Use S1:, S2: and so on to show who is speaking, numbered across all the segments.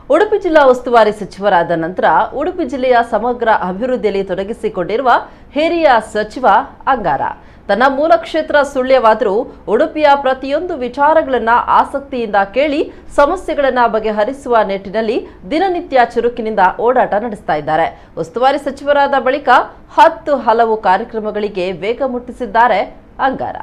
S1: ಉಡುಪಿ ಜಿಲ್ಲಾ ಉಸ್ತುವಾರಿ ಸಚಿವರಾದ ನಂತರ ಉಡುಪಿ ಜಿಲ್ಲೆಯ ಸಮಗ್ರ ಅಭಿವೃದ್ಧಿಯಲ್ಲಿ ತೊಡಗಿಸಿಕೊಂಡಿರುವ ಹಿರಿಯ ಸಚಿವ ಅಂಗಾರ ತನ್ನ ಮೂಲ ಕ್ಷೇತ್ರ ಸುಳ್ಯವಾದರೂ ಉಡುಪಿಯ ಪ್ರತಿಯೊಂದು ವಿಚಾರಗಳನ್ನ ಆಸಕ್ತಿಯಿಂದ ಕೇಳಿ ಸಮಸ್ಯೆಗಳನ್ನ ಬಗೆಹರಿಸುವ ನಿಟ್ಟಿನಲ್ಲಿ ದಿನನಿತ್ಯ ಚುರುಕಿನಿಂದ ಓಡಾಟ ನಡೆಸ್ತಾ ಇದ್ದಾರೆ ಉಸ್ತುವಾರಿ ಸಚಿವರಾದ ಬಳಿಕ ಹತ್ತು ಹಲವು ಕಾರ್ಯಕ್ರಮಗಳಿಗೆ ವೇಗ ಮುಟ್ಟಿಸಿದ್ದಾರೆ ಅಂಗಾರ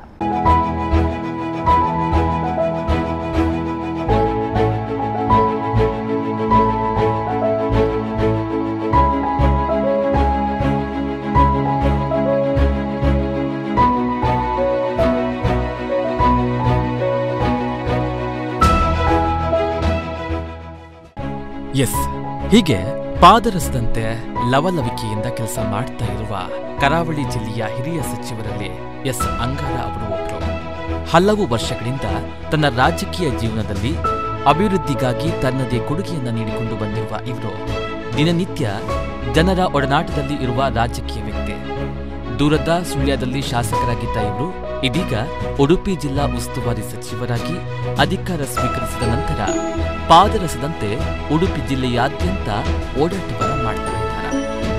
S2: ಎಸ್ ಹೀಗೆ ಪಾದರಸದಂತೆ ಲವಲವಿಕೆಯಿಂದ ಕೆಲಸ ಮಾಡ್ತಾ ಇರುವ ಕರಾವಳಿ ಜಿಲ್ಲೆಯ ಹಿರಿಯ ಸಚಿವರಲ್ಲಿ ಎಸ್ ಅಂಗಾರ ಅವರು ಒಬ್ಬರು ಹಲವು ವರ್ಷಗಳಿಂದ ತನ್ನ ರಾಜಕೀಯ ಜೀವನದಲ್ಲಿ ಅಭಿವೃದ್ಧಿಗಾಗಿ ತನ್ನದೇ ಕೊಡುಗೆಯನ್ನ ನೀಡಿಕೊಂಡು ಬಂದಿರುವ ಇವರು ದಿನನಿತ್ಯ ಜನರ ಒಡನಾಟದಲ್ಲಿ ಇರುವ ರಾಜಕೀಯ ವ್ಯಕ್ತಿ ದೂರದ ಸುಳ್ಯದಲ್ಲಿ ಶಾಸಕರಾಗಿದ್ದ ಇವರು ಇದೀಗ ಉಡುಪಿ ಜಿಲ್ಲಾ ಉಸ್ತುವಾರಿ ಸಚಿವರಾಗಿ ಅಧಿಕಾರ ಸ್ವೀಕರಿಸಿದ ನಂತರ ಪಾದರಸದಂತೆ ಉಡುಪಿ ಜಿಲ್ಲೆಯಾದ್ಯಂತ ಓಡಾಟವನ್ನು ಮಾಡ್ತಾ ಇದ್ದಾರೆ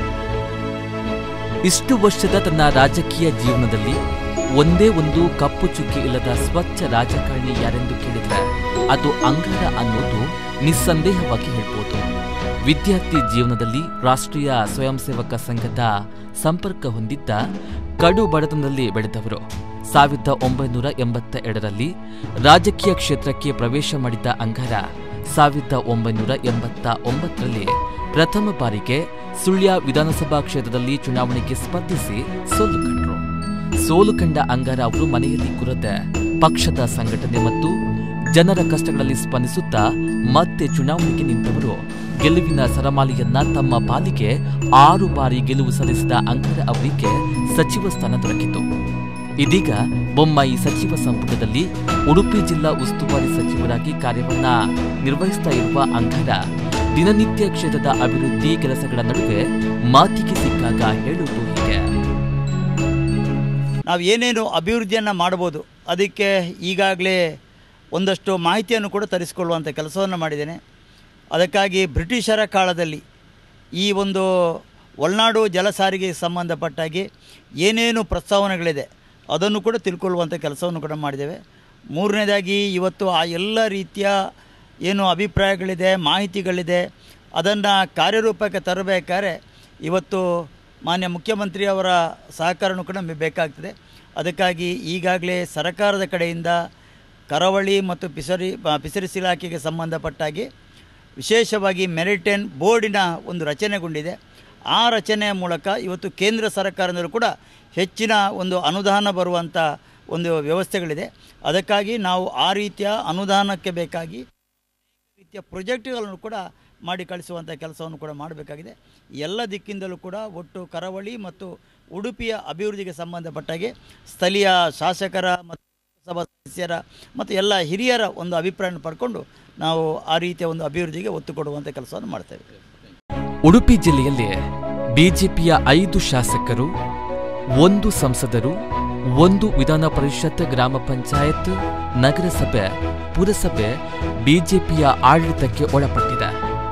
S2: ಇಷ್ಟು ವರ್ಷದ ತನ್ನ ರಾಜಕೀಯ ಜೀವನದಲ್ಲಿ ಒಂದೇ ಒಂದು ಕಪ್ಪು ಚುಕ್ಕಿ ಇಲ್ಲದ ಸ್ವಚ್ಛ ರಾಜಕಾರಣಿ ಯಾರೆಂದು ಕೇಳಿದ್ರೆ ಅದು ಅಂಗಾರ ಅನ್ನೋದು ನಿಸ್ಸಂದೇಹವಾಗಿ ಹೇಳ್ಬೋದು ವಿದ್ಯಾರ್ಥಿ ಜೀವನದಲ್ಲಿ ರಾಷ್ಟ್ರೀಯ ಸ್ವಯಂ ಸೇವಕ ಸಂಘದ ಸಂಪರ್ಕ ಹೊಂದಿದ್ದ ಕಡು ಬಡತನದಲ್ಲಿ ಬೆಳೆದವರು ಸಾವಿರದ ಒಂಬೈನೂರ ಎಂಬತ್ತ ಎರಡರಲ್ಲಿ ರಾಜಕೀಯ ಕ್ಷೇತ್ರಕ್ಕೆ ಪ್ರವೇಶ ಮಾಡಿದ್ದ ಅಂಗಾರ ಸಾವಿರದ ಒಂಬೈನೂರ ಎಂಬತ್ತ ಒಂಬತ್ತರಲ್ಲಿ ಪ್ರಥಮ ಬಾರಿಗೆ ಸುಳ್ಯ ವಿಧಾನಸಭಾ ಕ್ಷೇತ್ರದಲ್ಲಿ ಚುನಾವಣೆಗೆ ಸ್ಪರ್ಧಿಸಿ ಸೋಲು ಕಂಡ್ರು ಸೋಲು ಕಂಡ ಅಂಗಾರ ಅವರು ಮನೆಯಲ್ಲಿ ಕುರದೆ ಪಕ್ಷದ ಸಂಘಟನೆ ಮತ್ತು ಜನರ ಕಷ್ಟಗಳಲ್ಲಿ ಸ್ಪಂದಿಸುತ್ತಾ ಮತ್ತೆ ಚುನಾವಣೆಗೆ ನಿಂತವರು ಗೆಲುವಿನ ಸರಮಾಲಿಯನ್ನ ತಮ್ಮ ಪಾಲಿಗೆ ಆರು ಬಾರಿ ಗೆಲುವು ಸಲ್ಲಿಸಿದ ಅಂಗಾರ ಅವರಿಗೆ ಸಚಿವ ಸ್ಥಾನ ದೊರಕಿತು ಇದೀಗ ಬೊಮ್ಮಾಯಿ ಸಚಿವ ಸಂಪುಟದಲ್ಲಿ ಉಡುಪಿ ಜಿಲ್ಲಾ ಉಸ್ತುವಾರಿ ಸಚಿವರಾಗಿ ಕಾರ್ಯವನ್ನ ನಿರ್ವಹಿಸ್ತಾ ಇರುವ ಅಂಗಾರ ದಿನನಿತ್ಯ ಕ್ಷೇತ್ರದ ಅಭಿವೃದ್ಧಿ ಕೆಲಸಗಳ ನಡುವೆ ಮಾತಿಗೆ ಸಿಕ್ಕಾಗ ಹೇಳುವುದು ಹೀಗೆ
S3: ನಾವು ಏನೇನು ಅಭಿವೃದ್ಧಿಯನ್ನು ಮಾಡ್ಬೋದು ಅದಕ್ಕೆ ಈಗಾಗಲೇ ಒಂದಷ್ಟು ಮಾಹಿತಿಯನ್ನು ಕೂಡ ತರಿಸಿಕೊಳ್ಳುವಂಥ ಕೆಲಸವನ್ನು ಮಾಡಿದ್ದೇನೆ ಅದಕ್ಕಾಗಿ ಬ್ರಿಟಿಷರ ಕಾಲದಲ್ಲಿ ಈ ಒಂದು ಒಳನಾಡು ಜಲ ಸಾರಿಗೆಗೆ ಸಂಬಂಧಪಟ್ಟಾಗಿ ಏನೇನು ಪ್ರಸ್ತಾವನೆಗಳಿದೆ ಅದನ್ನು ಕೂಡ ತಿಳ್ಕೊಳ್ಳುವಂಥ ಕೆಲಸವನ್ನು ಕೂಡ ಮಾಡಿದ್ದೇವೆ ಮೂರನೇದಾಗಿ ಇವತ್ತು ಆ ಎಲ್ಲ ರೀತಿಯ ಏನು ಅಭಿಪ್ರಾಯಗಳಿದೆ ಮಾಹಿತಿಗಳಿದೆ ಅದನ್ನು ಕಾರ್ಯರೂಪಕ್ಕೆ ತರಬೇಕಾದ್ರೆ ಇವತ್ತು ಮಾನ್ಯ ಮುಖ್ಯಮಂತ್ರಿಯವರ ಸಹಕಾರನೂ ಕೂಡ ನಮಗೆ ಬೇಕಾಗ್ತದೆ ಅದಕ್ಕಾಗಿ ಈಗಾಗಲೇ ಸರ್ಕಾರದ ಕಡೆಯಿಂದ ಕರಾವಳಿ ಮತ್ತು ಪಿಸರಿ ಪಿಸರಿಸ್ ಇಲಾಖೆಗೆ ಸಂಬಂಧಪಟ್ಟಾಗಿ ವಿಶೇಷವಾಗಿ ಮೆರಿಟೈನ್ ಬೋರ್ಡಿನ ಒಂದು ರಚನೆಗೊಂಡಿದೆ ಆ ರಚನೆಯ ಮೂಲಕ ಇವತ್ತು ಕೇಂದ್ರ ಸರ್ಕಾರದಲ್ಲೂ ಕೂಡ ಹೆಚ್ಚಿನ ಒಂದು ಅನುದಾನ ಬರುವಂಥ ಒಂದು ವ್ಯವಸ್ಥೆಗಳಿದೆ ಅದಕ್ಕಾಗಿ ನಾವು ಆ ರೀತಿಯ ಅನುದಾನಕ್ಕೆ ಬೇಕಾಗಿ ರೀತಿಯ ಪ್ರಾಜೆಕ್ಟ್ಗಳನ್ನು ಕೂಡ ಮಾಡಿ ಕಳಿಸುವಂಥ ಕೆಲಸವನ್ನು ಕೂಡ ಮಾಡಬೇಕಾಗಿದೆ ಎಲ್ಲ ದಿಕ್ಕಿಂದಲೂ ಕೂಡ ಒಟ್ಟು ಕರಾವಳಿ ಮತ್ತು ಉಡುಪಿಯ ಅಭಿವೃದ್ಧಿಗೆ ಸಂಬಂಧಪಟ್ಟಾಗೆ ಸ್ಥಳೀಯ ಶಾಸಕರ ಮತ್ತು ಸಭಾ ಸದಸ್ಯರ ಮತ್ತು ಎಲ್ಲ ಹಿರಿಯರ ಒಂದು ಅಭಿಪ್ರಾಯವನ್ನು ಪಡ್ಕೊಂಡು ನಾವು ಆ ರೀತಿಯ ಒಂದು ಅಭಿವೃದ್ಧಿಗೆ ಒತ್ತು ಕೊಡುವಂಥ ಕೆಲಸವನ್ನು ಮಾಡ್ತೇವೆ
S2: ಉಡುಪಿ ಜಿಲ್ಲೆಯಲ್ಲಿ ಬಿಜೆಪಿಯ ಐದು ಶಾಸಕರು ಒಂದು ಸಂಸದರು ಒಂದು ವಿಧಾನ ಪರಿಷತ್ ಗ್ರಾಮ ಪಂಚಾಯತ್ ನಗರಸಭೆ ಪುರಸಭೆ ಬಿಜೆಪಿಯ ಆಡಳಿತಕ್ಕೆ ಒಳಪಟ್ಟಿದೆ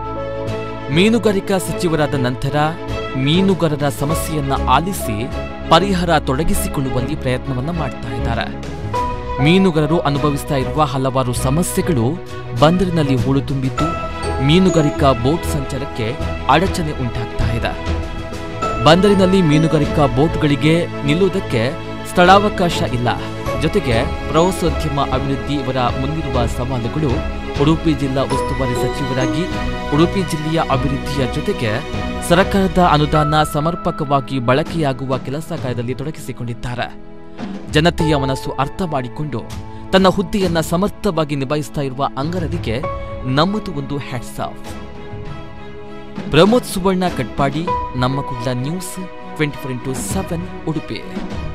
S2: ಮೀನುಗಾರಿಕಾ ಸಚಿವರಾದ ನಂತರ ಮೀನುಗಾರರ ಸಮಸ್ಯೆಯನ್ನ ಆಲಿಸಿ ಪರಿಹಾರ ತೊಡಗಿಸಿಕೊಳ್ಳುವಲ್ಲಿ ಪ್ರಯತ್ನವನ್ನ ಮಾಡ್ತಾ ಇದ್ದಾರೆ ಮೀನುಗಾರರು ಅನುಭವಿಸ್ತಾ ಇರುವ ಹಲವಾರು ಸಮಸ್ಯೆಗಳು ಬಂದರಿನಲ್ಲಿ ಹೂಳು ತುಂಬಿದ್ದು ಮೀನುಗಾರಿಕಾ ಬೋಟ್ ಸಂಚಾರಕ್ಕೆ ಅಡಚಣೆ ಉಂಟಾಗ್ತಾ ಇದೆ ಬಂದರಿನಲ್ಲಿ ಮೀನುಗಾರಿಕಾ ಬೋಟ್ಗಳಿಗೆ ನಿಲ್ಲುವುದಕ್ಕೆ ಸ್ಥಳಾವಕಾಶ ಇಲ್ಲ ಜೊತೆಗೆ ಪ್ರವಾಸೋದ್ಯಮ ಅಭಿವೃದ್ಧಿ ಇವರ ಮುಂದಿರುವ ಸವಾಲುಗಳು ಉಡುಪಿ ಜಿಲ್ಲಾ ಉಸ್ತುವಾರಿ ಸಚಿವರಾಗಿ ಉಡುಪಿ ಜಿಲ್ಲೆಯ ಅಭಿವೃದ್ಧಿಯ ಜೊತೆಗೆ ಸರ್ಕಾರದ ಅನುದಾನ ಸಮರ್ಪಕವಾಗಿ ಬಳಕೆಯಾಗುವ ಕೆಲಸ ಕಾರ್ಯದಲ್ಲಿ ತೊಡಗಿಸಿಕೊಂಡಿದ್ದಾರೆ ಜನತೆಯ ಮನಸ್ಸು ಅರ್ಥ ಮಾಡಿಕೊಂಡು ತನ್ನ ಹುದ್ದೆಯನ್ನ ಸಮರ್ಥವಾಗಿ ನಿಭಾಯಿಸ್ತಾ ಇರುವ ಅಂಗರರಿಗೆ ನಮ್ಮದು ಒಂದು ಹ್ಯಾಟ್ಸ್ ಆಫ್ ಪ್ರಮೋದ್ ಸುವರ್ಣ ಕಟ್ಪಾಡಿ ನಮ್ಮ Kudla news twenty four into seven Udupi